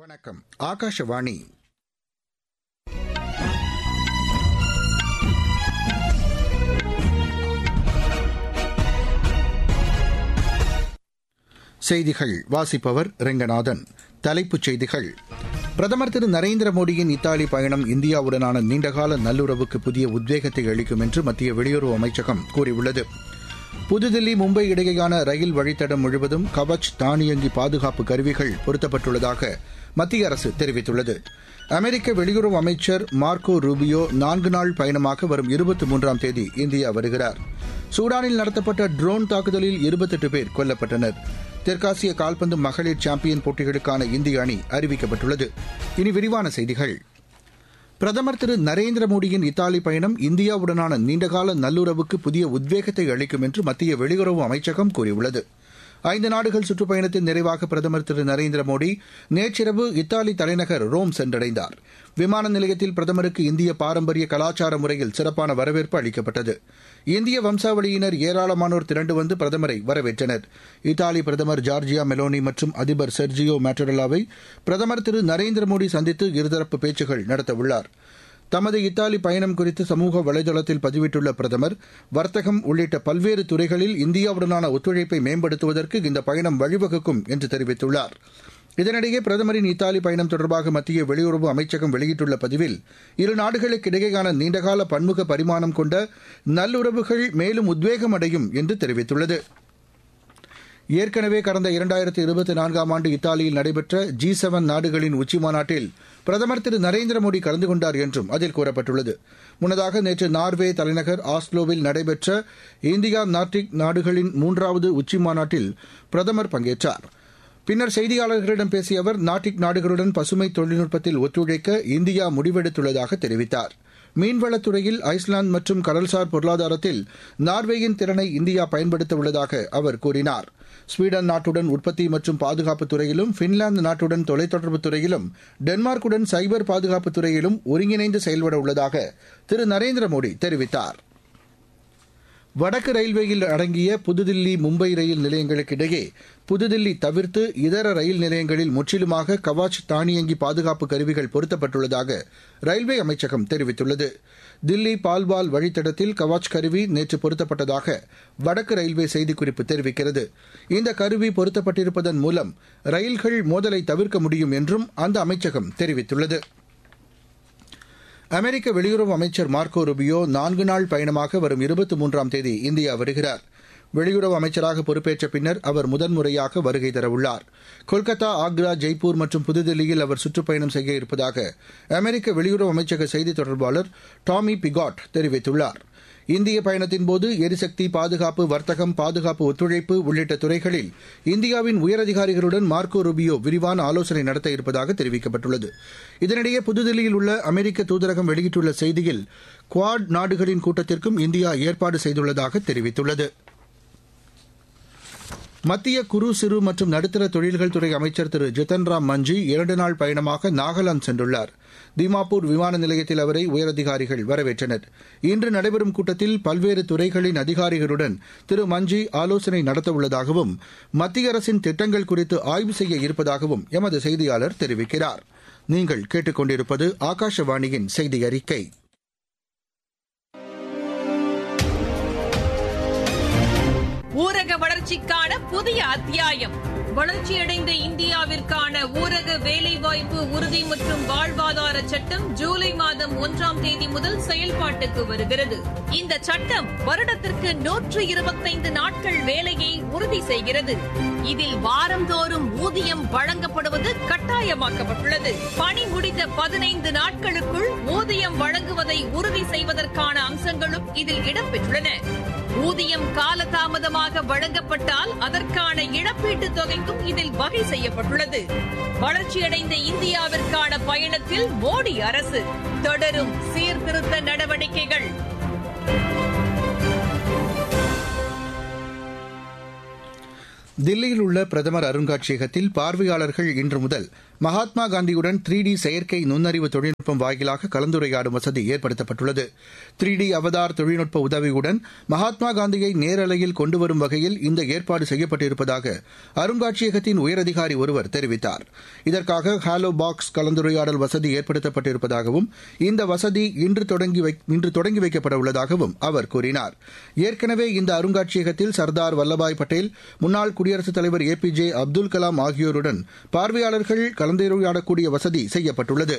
வணக்கம் ஆகாஷவாணி செய்திகள் வாசிப்பவர் ரெங்கநாதன் தலைப்புச் செய்திகள் பிரதமர் திரு நரேந்திர மோடியின் இத்தாலி பயணம் இந்தியாவுடனான நீண்டகால நல்லுறவுக்கு புதிய உத்வேகத்தை அளிக்கும் என்று மத்திய வெளியுறவு அமைச்சகம் கூறியுள்ளது புதுதில்லி மும்பை இடையேயான ரயில் வழித்தடம் முழுவதும் கவச் தானியங்கி பாதுகாப்பு கருவிகள் பொருத்தப்பட்டுள்ளதாக மத்திய அரசு தெரிவித்துள்ளது அமெரிக்க வெளியுறவு அமைச்சர் மார்க்கோ ரூபியோ நான்கு நாள் பயணமாக வரும் இருபத்தி மூன்றாம் தேதி இந்தியா வருகிறார் சூடானில் நடத்தப்பட்ட ட்ரோன் தாக்குதலில் இருபத்தெட்டு பேர் கொல்லப்பட்டனர் தெற்காசிய கால்பந்து மகளிர் சாம்பியன் போட்டிகளுக்கான இந்திய அணி அறிவிக்கப்பட்டுள்ளது இனி விரிவான செய்திகள் பிரதமர் திரு நரேந்திர மோடியின் இத்தாலி பயணம் இந்தியாவுடனான நீண்டகால நல்லுறவுக்கு புதிய உத்வேகத்தை அளிக்கும் என்று மத்திய வெளியுறவு அமைச்சகம் கூறியுள்ளது ஐந்து நாடுகள் சுற்றுப்பயணத்தின் நிறைவாக பிரதமர் திரு நரேந்திர மோடி நேற்றிரவு இத்தாலி தலைநகர் ரோம் சென்றடைந்தார் விமான நிலையத்தில் பிரதமருக்கு இந்திய பாரம்பரிய கலாச்சார முறையில் சிறப்பான வரவேற்பு அளிக்கப்பட்டது இந்திய வம்சாவளியினர் ஏராளமானோர் திரண்டு வந்து பிரதமரை வரவேற்றனர் இத்தாலி பிரதமர் ஜார்ஜியா மெலோனி மற்றும் அதிபர் செர்ஜியோ மேட்டரலாவை பிரதமர் திரு நரேந்திர மோடி சந்தித்து இருதரப்பு பேச்சுகள் நடத்தவுள்ளாா் தமது இத்தாலி பயணம் குறித்து சமூக வலைதளத்தில் பதிவிட்டுள்ள பிரதமர் வர்த்தகம் உள்ளிட்ட பல்வேறு துறைகளில் இந்தியாவுடனான ஒத்துழைப்பை மேம்படுத்துவதற்கு இந்த பயணம் வழிவகுக்கும் என்று தெரிவித்துள்ளார் இதனிடையே பிரதமரின் இத்தாலி பயணம் தொடர்பாக மத்திய வெளியுறவு அமைச்சகம் வெளியிட்டுள்ள பதிவில் இரு நாடுகளுக்கு இடையேயான நீண்டகால பன்முக பரிமாணம் கொண்ட நல்லுறவுகள் மேலும் உத்வேகம் அடையும் என்று தெரிவித்துள்ளது ஏற்கனவே கடந்த இரண்டாயிரத்தி இருபத்தி நான்காம் ஆண்டு இத்தாலியில் நடைபெற்ற ஜி செவன் நாடுகளின் உச்சிமாநாட்டில் பிரதமர் திரு நரேந்திர மோடி கலந்து கொண்டார் என்றும் அதில் கூறப்பட்டுள்ளது முன்னதாக நேற்று நார்வே தலைநகர் ஆஸ்லோவில் நடைபெற்ற இந்தியா நார்டிக் நாடுகளின் மூன்றாவது உச்சிமாநாட்டில் பிரதமர் பங்கேற்றார் பின்னர் செய்தியாளர்களிடம் பேசிய அவர் நாட்டிக் நாடுகளுடன் பசுமை தொழில்நுட்பத்தில் ஒத்துழைக்க இந்தியா முடிவெடுத்துள்ளதாக தெரிவித்தார் மீன்வளத்துறையில் ஐஸ்லாந்து மற்றும் கடல்சார் பொருளாதாரத்தில் நார்வேயின் திறனை இந்தியா பயன்படுத்த உள்ளதாக அவர் கூறினார் ஸ்வீடன் நாட்டுடன் உற்பத்தி மற்றும் பாதுகாப்பு துறையிலும் பின்லாந்து நாட்டுடன் தொலைத்தொடர்பு துறையிலும் டென்மார்க்குடன் சைபர் பாதுகாப்பு துறையிலும் ஒருங்கிணைந்து செயல்பட உள்ளதாக திரு நரேந்திர மோடி தெரிவித்தார் வடக்கு ரயில்வேயில் அடங்கிய புதுதில்லி மும்பை ரயில் நிலையங்களுக்கு இடையே புதுதில்லி தவிர்த்து இதர ரயில் நிலையங்களில் முற்றிலுமாக கவாச் தானியங்கி பாதுகாப்பு கருவிகள் பொருத்தப்பட்டுள்ளதாக ரயில்வே அமைச்சகம் தெரிவித்துள்ளது தில்லி பால்வால் வழித்தடத்தில் கவாச் கருவி நேற்று பொருத்தப்பட்டதாக வடக்கு ரயில்வே செய்திக்குறிப்பு தெரிவிக்கிறது இந்த கருவி பொருத்தப்பட்டிருப்பதன் மூலம் ரயில்கள் மோதலை தவிர்க்க முடியும் என்றும் அந்த அமைச்சகம் தெரிவித்துள்ளது அமெரிக்க வெளியுறவு அமைச்சர் மார்க்கோ ருபியோ நான்கு நாள் பயணமாக வரும் இருபத்தி மூன்றாம் தேதி இந்தியா வருகிறார் வெளியுறவு அமைச்சராக பொறுப்பேற்ற பின்னர் அவர் முதன்முறையாக வருகை தரவுள்ளார் கொல்கத்தா ஆக்ரா ஜெய்ப்பூர் மற்றும் புதுதில்லியில் அவர் சுற்றுப்பயணம் செய்ய இருப்பதாக அமெரிக்க வெளியுறவு அமைச்சக செய்தி தொடர்பாளர் டாமி பிகாட் தெரிவித்துள்ளார் இந்திய பயணத்தின்போது எரிசக்தி பாதுகாப்பு வர்த்தகம் பாதுகாப்பு ஒத்துழைப்பு உள்ளிட்ட துறைகளில் இந்தியாவின் உயரதிகாரிகளுடன் மார்க்கோ ரூபியோ விரிவான ஆலோசனை நடத்த இருப்பதாக தெரிவிக்கப்பட்டுள்ளது இதனிடையே புதுதில்லியில் உள்ள அமெரிக்க தூதரகம் வெளியிட்டுள்ள செய்தியில் குவாட் நாடுகளின் கூட்டத்திற்கும் இந்தியா ஏற்பாடு செய்துள்ளதாக தெரிவித்துள்ளது மத்திய குறு சிறு மற்றும் நடுத்தர தொழில்கள் துறை அமைச்சர் திரு ஜித்தன் ராம் மஞ்சி இரண்டு நாள் பயணமாக நாகாலாந்து சென்றுள்ளார் தீமாப்பூர் விமான நிலையத்தில் அவரை உயரதிகாரிகள் வரவேற்றனர் இன்று நடைபெறும் கூட்டத்தில் பல்வேறு துறைகளின் அதிகாரிகளுடன் திரு மஞ்சி ஆலோசனை நடத்தவுள்ளதாகவும் மத்திய அரசின் திட்டங்கள் குறித்து ஆய்வு செய்ய இருப்பதாகவும் எமது செய்தியாளர் தெரிவிக்கிறார் நீங்கள் கேட்டுக்கொண்டிருப்பது ஆகாஷவாணியின் செய்தி அறிக்கை ஊரக வளர்ச்சிக்கான புதிய அத்தியாயம் வளர்ச்சியடைந்த இந்தியாவிற்கான ஊரக வேலைவாய்ப்பு உறுதி மற்றும் வாழ்வாதார சட்டம் ஜூலை மாதம் ஒன்றாம் தேதி முதல் செயல்பாட்டுக்கு வருகிறது இந்த சட்டம் வருடத்திற்கு நூற்று இருபத்தைந்து நாட்கள் வேலையை உறுதி செய்கிறது இதில் வாரந்தோறும் ஊதியம் வழங்கப்படுவது கட்டாயமாக்கப்பட்டுள்ளது பணி முடிந்த பதினைந்து நாட்களுக்குள் ஊதியம் வழங்குவதை உறுதி செய்வதற்கான அம்சங்களும் இதில் இடம்பெற்றுள்ளன ஊதியம் காலதாமதமாக வழங்கப்பட்டால் அதற்கான இழப்பீட்டுத் தொகைக்கும் இதில் வகை செய்யப்பட்டுள்ளது வளர்ச்சியடைந்த இந்தியாவிற்கான பயணத்தில் மோடி அரசு தொடரும் சீர்திருத்த நடவடிக்கைகள் தில்லியில் உள்ள பிரதமர் அருங்காட்சியகத்தில் பார்வையாளர்கள் இன்று முதல் மகாத்மா காந்தியுடன் த்ரீ டி செயற்கை நுண்ணறிவு தொழில்நுட்பம் வாயிலாக கலந்துரையாடும் வசதி ஏற்படுத்தப்பட்டுள்ளது த்ரீ டி அவதார் தொழில்நுட்ப உதவியுடன் மகாத்மா காந்தியை நேரலையில் கொண்டுவரும் வகையில் இந்த ஏற்பாடு செய்யப்பட்டிருப்பதாக அருங்காட்சியகத்தின் உயரதிகாரி ஒருவர் தெரிவித்தார் இதற்காக ஹாலோ பாக்ஸ் கலந்துரையாடல் வசதி ஏற்படுத்தப்பட்டிருப்பதாகவும் இந்த வசதி இன்று தொடங்கி இன்று தொடங்கி வைக்கப்பட உள்ளதாகவும் அவர் கூறினார் ஏற்கனவே இந்த அருங்காட்சியகத்தில் சர்தார் வல்லபாய் பட்டேல் முன்னாள் குடியரசுத் தலைவர் A P J Abdul Kalam ஆகியோருடன் பார்வையாளர்கள் கலந்துரையாடக்கூடிய வசதி செய்யப்பட்டுள்ளது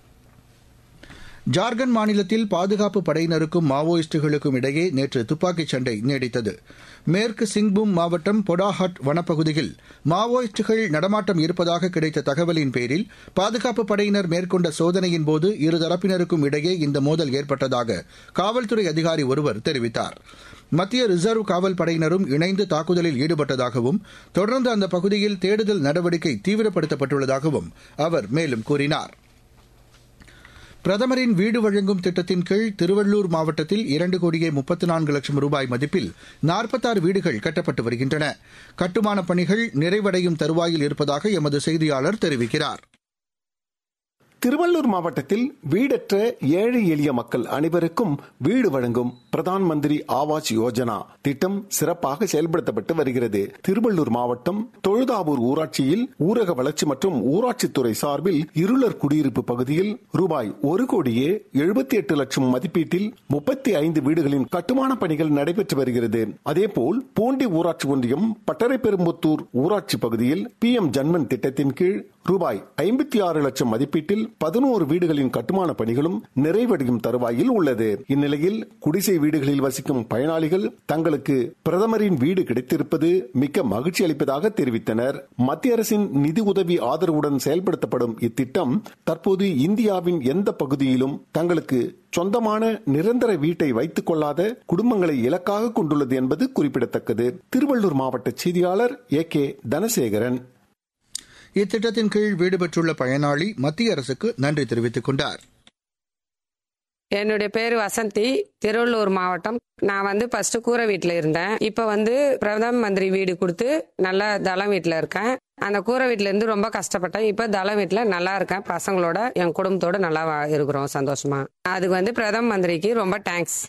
ஜார்க்கண்ட் மாநிலத்தில் பாதுகாப்பு படையினருக்கும் மாவோயிஸ்டுகளுக்கும் இடையே நேற்று துப்பாக்கிச் சண்டை நீடித்தது மேற்கு சிங்பூம் மாவட்டம் பொடாஹட் வனப்பகுதியில் மாவோயிஸ்டுகள் நடமாட்டம் இருப்பதாக கிடைத்த தகவலின் பேரில் பாதுகாப்பு படையினர் மேற்கொண்ட சோதனையின்போது இருதரப்பினருக்கும் இடையே இந்த மோதல் ஏற்பட்டதாக காவல்துறை அதிகாரி ஒருவர் தெரிவித்தார் மத்திய ரிசர்வ் காவல் படையினரும் இணைந்து தாக்குதலில் ஈடுபட்டதாகவும் தொடர்ந்து அந்த பகுதியில் தேடுதல் நடவடிக்கை தீவிரப்படுத்தப்பட்டுள்ளதாகவும் அவர் மேலும் கூறினார் பிரதமரின் வீடு வழங்கும் திட்டத்தின் கீழ் திருவள்ளூர் மாவட்டத்தில் இரண்டு கோடியே முப்பத்து நான்கு லட்சம் ரூபாய் மதிப்பில் நாற்பத்தாறு வீடுகள் கட்டப்பட்டு வருகின்றன கட்டுமானப் பணிகள் நிறைவடையும் தருவாயில் இருப்பதாக எமது செய்தியாளர் தெரிவிக்கிறார் திருவள்ளூர் மாவட்டத்தில் வீடற்ற ஏழை எளிய மக்கள் அனைவருக்கும் வீடு வழங்கும் பிரதான் மந்திரி ஆவாஸ் யோஜனா திட்டம் சிறப்பாக செயல்படுத்தப்பட்டு வருகிறது திருவள்ளூர் மாவட்டம் தொழுதாவூர் ஊராட்சியில் ஊரக வளர்ச்சி மற்றும் ஊராட்சித்துறை சார்பில் இருளர் குடியிருப்பு பகுதியில் ரூபாய் ஒரு கோடியே எழுபத்தி எட்டு லட்சம் மதிப்பீட்டில் முப்பத்தி ஐந்து வீடுகளின் கட்டுமான பணிகள் நடைபெற்று வருகிறது அதேபோல் பூண்டி ஊராட்சி ஒன்றியம் பட்டரைப்பெரும்புத்தூர் ஊராட்சி பகுதியில் பி எம் ஜன்மன் திட்டத்தின் கீழ் ரூபாய் ஐம்பத்தி ஆறு லட்சம் மதிப்பீட்டில் பதினோரு வீடுகளின் கட்டுமான பணிகளும் நிறைவடையும் தருவாயில் உள்ளது இந்நிலையில் குடிசை வீடுகளில் வசிக்கும் பயனாளிகள் தங்களுக்கு பிரதமரின் வீடு கிடைத்திருப்பது மிக்க மகிழ்ச்சி அளிப்பதாக தெரிவித்தனர் மத்திய அரசின் நிதி உதவி ஆதரவுடன் செயல்படுத்தப்படும் இத்திட்டம் தற்போது இந்தியாவின் எந்த பகுதியிலும் தங்களுக்கு சொந்தமான நிரந்தர வீட்டை வைத்துக் கொள்ளாத குடும்பங்களை இலக்காக கொண்டுள்ளது என்பது குறிப்பிடத்தக்கது திருவள்ளூர் மாவட்ட செய்தியாளர் ஏ கே தனசேகரன் இத்திட்டத்தின் கீழ் வீடு பெற்றுள்ள பயனாளி மத்திய அரசுக்கு நன்றி தெரிவித்துக் கொண்டார் என்னுடைய பேர் வசந்தி திருவள்ளூர் மாவட்டம் நான் வந்து ஃபர்ஸ்ட் கூரை வீட்டில் இருந்தேன் இப்போ வந்து பிரதம மந்திரி வீடு கொடுத்து நல்லா தளம் வீட்டில் இருக்கேன் அந்த கூரை வீட்டில இருந்து ரொம்ப கஷ்டப்பட்டேன் இப்போ தளம் வீட்டில் நல்லா இருக்கேன் பசங்களோட என் குடும்பத்தோட நல்லா இருக்கிறோம் சந்தோஷமா அதுக்கு வந்து பிரதம மந்திரிக்கு ரொம்ப தேங்க்ஸ்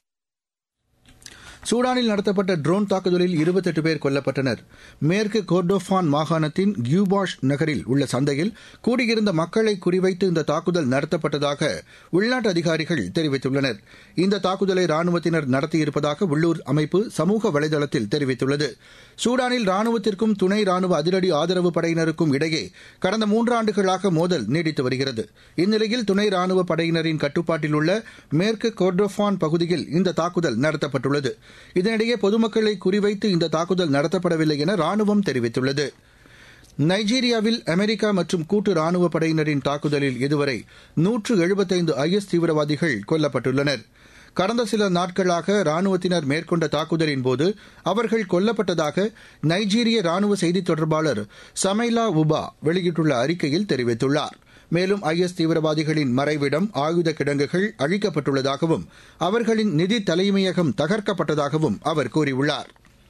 சூடானில் நடத்தப்பட்ட ட்ரோன் தாக்குதலில் இருபத்தெட்டு பேர் கொல்லப்பட்டனர் மேற்கு கோர்டோஃபான் மாகாணத்தின் கியூபாஷ் நகரில் உள்ள சந்தையில் கூடியிருந்த மக்களை குறிவைத்து இந்த தாக்குதல் நடத்தப்பட்டதாக உள்நாட்டு அதிகாரிகள் தெரிவித்துள்ளனர் இந்த தாக்குதலை ராணுவத்தினர் நடத்தியிருப்பதாக உள்ளூர் அமைப்பு சமூக வலைதளத்தில் தெரிவித்துள்ளது சூடானில் ராணுவத்திற்கும் துணை ராணுவ அதிரடி ஆதரவு படையினருக்கும் இடையே கடந்த மூன்றாண்டுகளாக மோதல் நீடித்து வருகிறது இந்நிலையில் துணை ராணுவ படையினரின் கட்டுப்பாட்டில் உள்ள மேற்கு கோர்டோஃபான் பகுதியில் இந்த தாக்குதல் நடத்தப்பட்டுள்ளது இதனிடையே பொதுமக்களை குறிவைத்து இந்த தாக்குதல் நடத்தப்படவில்லை என ராணுவம் தெரிவித்துள்ளது நைஜீரியாவில் அமெரிக்கா மற்றும் கூட்டு ராணுவ படையினரின் தாக்குதலில் இதுவரை நூற்று எழுபத்தைந்து ஐஎஸ் தீவிரவாதிகள் கொல்லப்பட்டுள்ளனர் கடந்த சில நாட்களாக ராணுவத்தினர் மேற்கொண்ட தாக்குதலின் போது அவர்கள் கொல்லப்பட்டதாக நைஜீரிய ராணுவ செய்தித் தொடர்பாளர் சமைலா உபா வெளியிட்டுள்ள அறிக்கையில் தெரிவித்துள்ளார் மேலும் ஐஎஸ் தீவிரவாதிகளின் மறைவிடம் ஆயுத கிடங்குகள் அழிக்கப்பட்டுள்ளதாகவும் அவர்களின் நிதி தலைமையகம் தகர்க்கப்பட்டதாகவும் அவர் கூறியுள்ளார்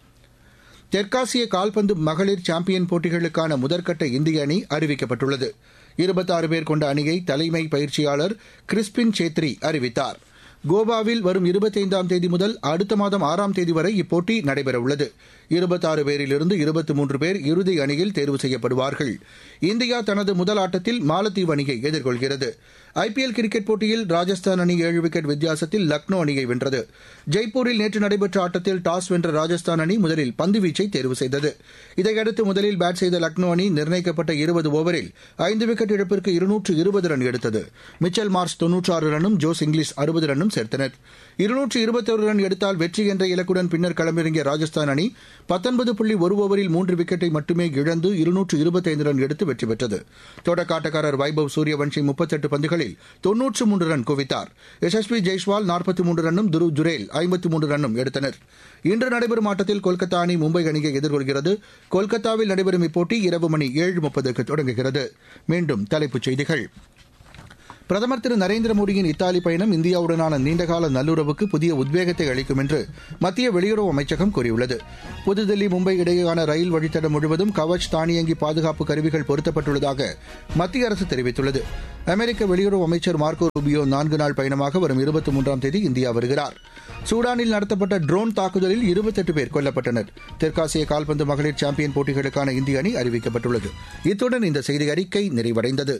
தெற்காசிய கால்பந்து மகளிர் சாம்பியன் போட்டிகளுக்கான முதற்கட்ட இந்திய அணி அறிவிக்கப்பட்டுள்ளது இருபத்தாறு பேர் கொண்ட அணியை தலைமை பயிற்சியாளர் கிறிஸ்பின் சேத்ரி அறிவித்தார் கோவாவில் வரும் இருபத்தைந்தாம் தேதி முதல் அடுத்த மாதம் ஆறாம் தேதி வரை இப்போட்டி நடைபெறவுள்ளது இருபத்தாறு பேரிலிருந்து இருபத்தி மூன்று பேர் இறுதி அணியில் தேர்வு செய்யப்படுவார்கள் இந்தியா தனது முதல் ஆட்டத்தில் மாலத்தீவு அணியை எதிர்கொள்கிறது ஐபிஎல் கிரிக்கெட் போட்டியில் ராஜஸ்தான் அணி ஏழு விக்கெட் வித்தியாசத்தில் லக்னோ அணியை வென்றது ஜெய்ப்பூரில் நேற்று நடைபெற்ற ஆட்டத்தில் டாஸ் வென்ற ராஜஸ்தான் அணி முதலில் பந்துவீச்சை தேர்வு செய்தது இதையடுத்து முதலில் பேட் செய்த லக்னோ அணி நிர்ணயிக்கப்பட்ட இருபது ஓவரில் ஐந்து விக்கெட் இழப்பிற்கு இருநூற்று இருபது ரன் எடுத்தது மிச்சல் மார்ஸ் தொன்னூற்றாறு ரன்னும் ஜோஸ் இங்கிலீஷ் அறுபது ரன்னும் சேர்த்தனர் இருநூற்று இருபத்தொரு ரன் எடுத்தால் வெற்றி என்ற இலக்குடன் பின்னர் களமிறங்கிய ராஜஸ்தான் அணி பத்தொன்பது புள்ளி ஒரு ஓவரில் மூன்று விக்கெட்டை மட்டுமே இழந்து இருநூற்று இருபத்தைந்து ரன் எடுத்து வெற்றி பெற்றது தொடக்காட்டக்காரர் வைபவ் சூரியவன்ஷி முப்பத்தெட்டு பந்துகளில் தொன்னூற்று மூன்று ரன் குவித்தார் யசஸ்வி ஜெய்ஸ்வால் நாற்பத்தி மூன்று ரன்னும் துருவ் ஜுரேல் ஐம்பத்தி மூன்று ரன்னும் எடுத்தனர் இன்று நடைபெறும் ஆட்டத்தில் கொல்கத்தா அணி மும்பை அணியை எதிர்கொள்கிறது கொல்கத்தாவில் நடைபெறும் இப்போட்டி இரவு மணி ஏழு முப்பதுக்கு தொடங்குகிறது மீண்டும் தலைப்புச் செய்திகள் பிரதமர் திரு நரேந்திர மோடியின் இத்தாலி பயணம் இந்தியாவுடனான நீண்டகால நல்லுறவுக்கு புதிய உத்வேகத்தை அளிக்கும் என்று மத்திய வெளியுறவு அமைச்சகம் கூறியுள்ளது புதுதில்லி மும்பை இடையேயான ரயில் வழித்தடம் முழுவதும் கவச் தானியங்கி பாதுகாப்பு கருவிகள் பொருத்தப்பட்டுள்ளதாக மத்திய அரசு தெரிவித்துள்ளது அமெரிக்க வெளியுறவு அமைச்சர் மார்க்கோ ரூபியோ நான்கு நாள் பயணமாக வரும் இருபத்தி மூன்றாம் தேதி இந்தியா வருகிறார் சூடானில் நடத்தப்பட்ட ட்ரோன் தாக்குதலில் இருபத்தெட்டு பேர் கொல்லப்பட்டனர் தெற்காசிய கால்பந்து மகளிர் சாம்பியன் போட்டிகளுக்கான இந்திய அணி அறிவிக்கப்பட்டுள்ளது இத்துடன் இந்த செய்தி அறிக்கை நிறைவடைந்தது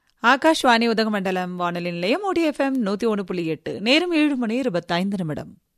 ஆகாஷ்வாணி உதகமண்டலம் வானொலி நிலையம் ஓடி எஃப்எம் நூத்தி ஒன்று புள்ளி எட்டு நேரம் ஏழு மணி இருபத்தைந்து நிமிடம்